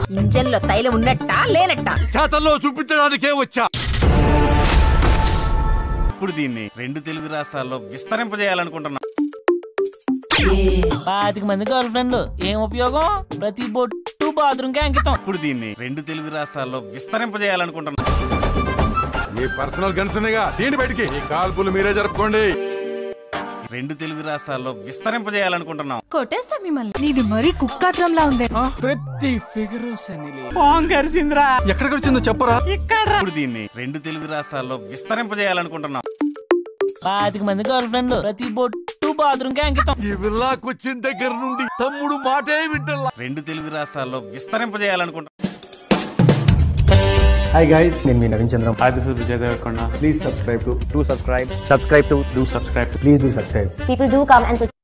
Engine లో తైలం ఉన్నట్టా లేనట్టా చేతల్లో చూపించడానికే వచ్చా ఇప్పుడు దీన్ని రెండు తెలుగు రాష్ట్రాల్లో విస్తరింపజేయాలనుకుంటున్నాం పాతిక మంది గర్ల్ ఫ్రెండ్లు ఏం ఉపయోగం ప్రతి బొట్టు బాత్రూమ్ కి అంకితం ఇప్పుడు దీన్ని రెండు తెలుగు రాష్ట్రాల్లో విస్తరింపజేయాలనుకుంటున్నాం మీ పర్సనల్ గన్స్ ఉన్నాయిగా దీని బయటికి ఈ కాల్పులు మీరే జరుపుకోండి రెండు తెలుగు రాష్ట్రాల్లో విస్తరింపజేయాలనుకుంటున్నాం కొట్టేస్తా మిమ్మల్ని నీది మరీ కుక్కాత్రంలా ఉంది ప్రతి ఫిగర్ సనిలి ఎక్కడికి వచ్చిందో చెప్పరా ఇప్పుడు దీన్ని రెండు తెలుగు రాష్ట్రాల్లో విస్తరింపజేయాలనుకుంటున్నాం పాతిక మంది గర్ల్ ఫ్రెండ్లు ప్రతి బొట్టు బాత్రూమ్ కి అంకితం ఈ విల్లాకు వచ్చిన దగ్గర నుండి తమ్ముడు మాటే వింటల్లా రెండు తెలుగు రాష్ట్రాల్లో విస్తరింపజేయాలనుకుంటున్నాం హాయ్ గైస్ నేను మీ Naveen Chandram Hi, this is Vijay Devarkonda. Please subscribe to to subscribe Subscribe to do subscribe to please do subscribe people do come and